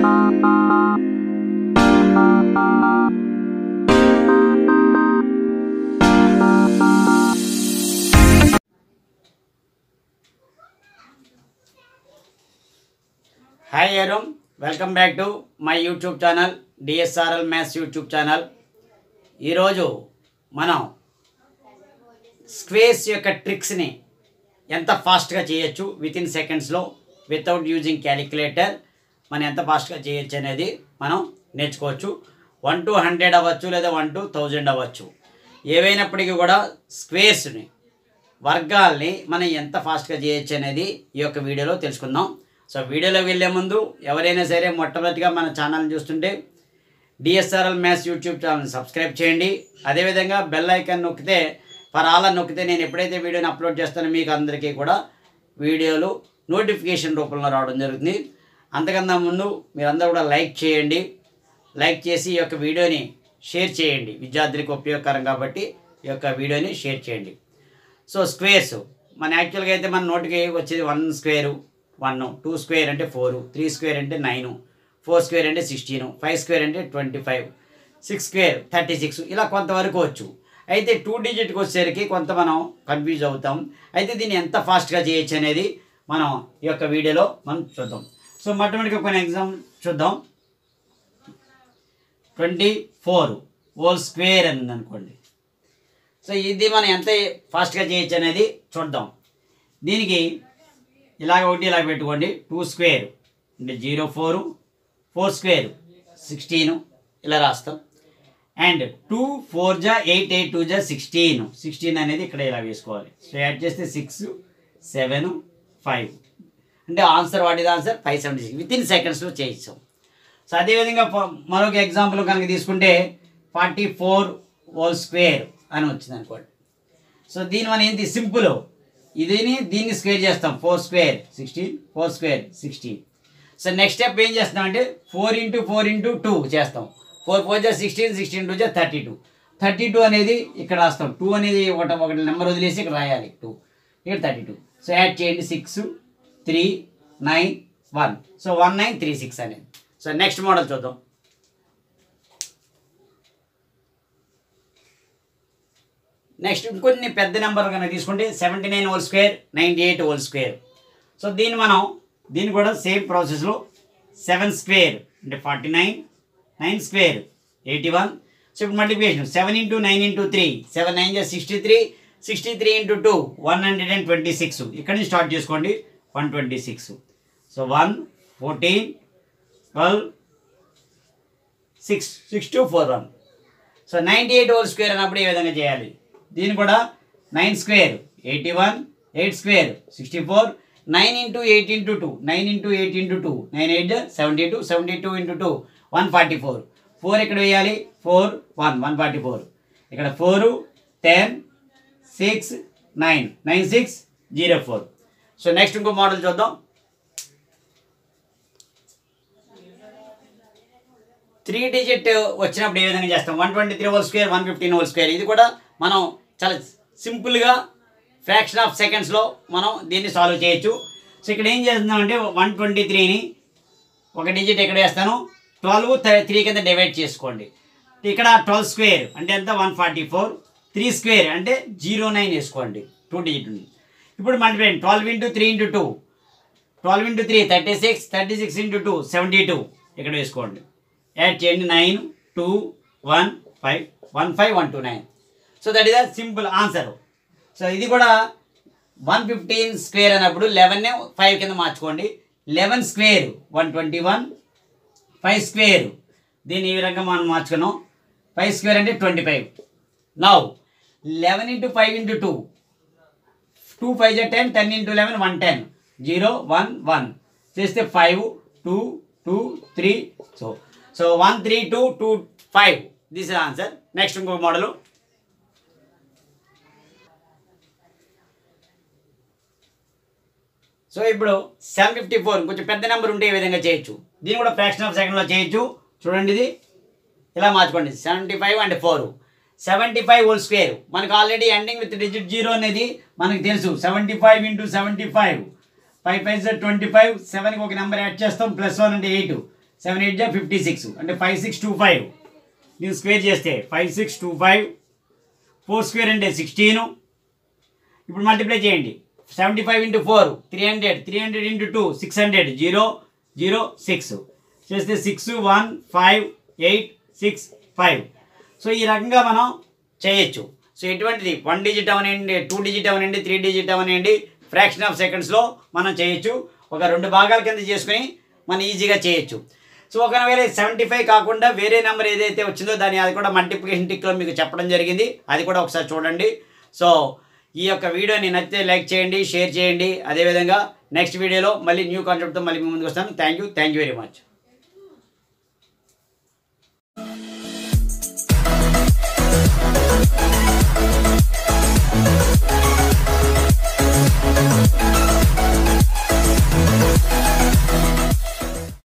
hi Arun welcome back to my YouTube channel DSRL maths YouTube channel ఈరోజు మనం squares యొక్క ట్రిక్స్ని ఎంత ఫాస్ట్గా చేయొచ్చు విత్ ఇన్ సెకండ్స్లో వితౌట్ యూజింగ్ క్యాలిక్యులేటర్ మనం ఎంత ఫాస్ట్గా చేయొచ్చు అనేది మనం నేర్చుకోవచ్చు వన్ టు హండ్రెడ్ అవ్వచ్చు లేదా వన్ టు థౌజండ్ అవ్వచ్చు ఏవైనప్పటికీ కూడా స్క్వేర్స్ని వర్గాల్ని మనం ఎంత ఫాస్ట్గా చేయొచ్చు అనేది ఈ యొక్క వీడియోలో తెలుసుకుందాం సో వీడియోలో వెళ్ళే ముందు ఎవరైనా సరే మొట్టమొదటిగా మన ఛానల్ చూస్తుంటే DSRL maths YouTube channel subscribe చేయండి అదేవిధంగా బెల్ ఐకాన్ నొక్కితే ఫర్ ఆల్ అని నొక్కితే నేను ఎప్పుడైతే వీడియోని అప్లోడ్ చేస్తానో మీకు అందరికీ కూడా వీడియోలు నోటిఫికేషన్ రూపంలో రావడం జరుగుతుంది అంతకన్నా ముందు మీరందరూ కూడా లైక్ చేయండి లైక్ చేసి ఈ యొక్క వీడియోని షేర్ చేయండి విద్యార్థులకు ఉపయోగకరం కాబట్టి ఈ యొక్క వీడియోని షేర్ చేయండి సో స్క్వేర్స్ మన యాక్చువల్గా అయితే మన నోటికి వచ్చేది one square one two square అంటే ఫోరు త్రీ స్క్వేర్ అంటే నైను ఫోర్ స్క్వేర్ అంటే సిక్స్టీను ఫైవ్ స్క్వేర్ అంటే twenty five six square thirty six ఇలా కొంతవరకు వచ్చు అయితే టూ డిజిట్కి వచ్చేసరికి కొంత మనం కన్ఫ్యూజ్ అవుతాం అయితే దీన్ని ఎంత ఫాస్ట్గా చేయొచ్చు అనేది మనం ఈ యొక్క వీడియోలో మనం చూద్దాం సో మొట్టమొదటిగా కొన్ని ఎగ్జామ్ చూద్దాం ట్వంటీ ఫోర్ హోల్ స్క్వేర్ అని అనుకోండి సో ఇది మనం ఎంత ఫాస్ట్గా చేయొచ్చు అనేది చూద్దాం దీనికి ఇలాగ ఒకటి ఇలాగ పెట్టుకోండి టూ స్క్వేర్ అంటే zero four four square sixteen ఇలా రాస్తాం అండ్ టూ ఫోర్ జా ఎయిట్ ఎయిట్ టూ జా సిక్స్టీన్ సిక్స్టీన్ అనేది ఇక్కడ ఇలా వేసుకోవాలి సో యాడ్ చేస్తే సిక్స్ సెవెన్ ఫైవ్ అంటే ఆన్సర్ వాట్ ఇది answer five seventy six within సెకండ్స్లో చేయిస్తాం సో అదేవిధంగా ప- మరొక ఎగ్జాంపుల్ కనుక తీసుకుంటే ఫార్టీ ఫోర్ హోల్ స్క్వేర్ అని వచ్చింది అనుకోండి సో దీని మనం ఏంటి సింపుల్ ఇదిని దీన్ని స్క్వేర్ చేస్తాం four square sixteen four square sixteen so next step ఏం చేస్తాం అంటే four into four into two చేస్తాం ఫోర్ ఫోర్ జా సిక్స్టీన్ సిక్స్టీన్ టూ జా థర్టీ టూ థర్టీ టూ అనేది ఇక్కడ రాస్తాం టూ అనేది ఒకటి ఒకటి నెంబర్ వదిలేసి ఇక్కడ రాయాలి టూ ఇక్కడ థర్టీ టూ సో యాడ్ చేయండి six three nine one so one nine three six అనేది సో నెక్స్ట్ మోడల్ చూద్దాం నెక్స్ట్ ఇంకొన్ని పెద్ద నెంబర్ కనుక తీసుకుంటే seventy nine whole square ninety eight whole square so దీన్ని మనం దీన్ని కూడా సేమ్ ప్రాసెస్లో సెవెన్ స్క్వేర్ అంటే forty nine nine square eighty one so ఇప్పుడు multiplication seven into nine into three seven nine జా sixty three sixty three into two one hundred and twenty six ఇక్కడ నుంచి స్టార్ట్ చేసుకోండి one twenty six so one fourteen twelve six six two four one so ninety eight whole square అన్నప్పుడు ఈ విధంగా చేయాలి దీన్ని కూడా nine square eighty one eight square sixty four nine into eight into two nine into eight into two nine eight seventy two seventy two into two one forty four four ఇక్కడ వేయాలి four one one forty four ఇక్కడ four ten six nine nine six zero four so next ఇంకో model చూద్దాం three digit వచ్చినప్పుడు ఏ విధంగా చేస్తాం one twenty three whole square one fifteen whole square ఇది కూడా మనం చాలా సింపుల్గా ఫ్రాక్షన్ ఆఫ్ సెకండ్స్లో మనం దీన్ని సాల్వ్ చేయొచ్చు సో ఇక్కడ ఏం చేస్తున్నామంటే వన్ ట్వంటీ త్రీని ఒక డిజిట్ ఎక్కడ వేస్తాను ట్వెల్వ్ త్రీ కింద డివైడ్ చేసుకోండి ఇక్కడ ట్వెల్వ్ స్క్వేర్ అంటే ఎంత one forty four three square అంటే జీరో నైన్ వేసుకోండి టూ డిజిట్ ఉంది ఇప్పుడు multiply twelve into three into two twelve into three thirty six thirty six into two seventy two ఇక్కడ వేసుకోండి యాడ్ చేయండి nine two one five one five one two nine so that is a simple answer so ఇది కూడా one fifteen square అన్నప్పుడు eleven five కింద మార్చుకోండి eleven square one twenty one five square దీన్ని ఈ విధంగా మనం మార్చుకున్నాం ఫైవ్ స్క్వేర్ అంటే twenty five now eleven into five into two two five జా ten ten into eleven one ten zero one one చేస్తే five two two three so so one three two two five this is answer next ఇంకో model so ఇప్పుడు seven fifty four కొంచెం పెద్ద number ఉంటే ఈ విధంగా చేయొచ్చు దీన్ని కూడా ఫ్రాక్షన్ ఆఫ్ సెకండ్లో చేయొచ్చు చూడండి ఇది ఇలా మార్చుకోండి seventy five and four seventy five whole square మనకు already ending with digit zero అనేది మనకు తెలుసు seventy five into seventy five five five twenty five సెవెన్కి ఒక నెంబర్ యాడ్ చేస్తాం ప్లస్ వన్ అంటే ఎయిట్ సెవెన్ ఎయిట్ జా ఫిఫ్టీ సిక్స్ అంటే ఫైవ్ సిక్స్ టూ ఫైవ్ దీన్ని స్క్వేర్ చేస్తే five six two five four square అంటే సిక్స్టీను ఇప్పుడు మల్టిప్లై చేయండి seventy five into four three hundred three hundred into two six hundred zero zero six చేస్తే six one five eight six five so ఈ రకంగా మనం చేయొచ్చు so ఎటువంటిది one digit అవనండి టూ డిజిట్ అవనండి త్రీ డిజిట్ అవనండి ఫ్రాక్షన్ ఆఫ్ సెకండ్స్లో మనం చేయొచ్చు ఒక రెండు భాగాల కింద చేసుకుని మనం ఈజీగా చేయొచ్చు సో ఒకవేళ సెవెంటీ ఫైవ్ కాకుండా వేరే నెంబర్ ఏదైతే వచ్చిందో దాన్ని అది కూడా మల్టిప్లికేషన్ టిక్లో మీకు చెప్పడం జరిగింది అది కూడా ఒకసారి చూడండి సో ఈ యొక్క వీడియోని నచ్చితే లైక్ చేయండి షేర్ చేయండి అదేవిధంగా నెక్స్ట్ వీడియోలో మళ్ళీ న్యూ కాన్సెప్ట్తో మళ్ళీ మీ ముందుకు వస్తాను thank you thank you very much Thank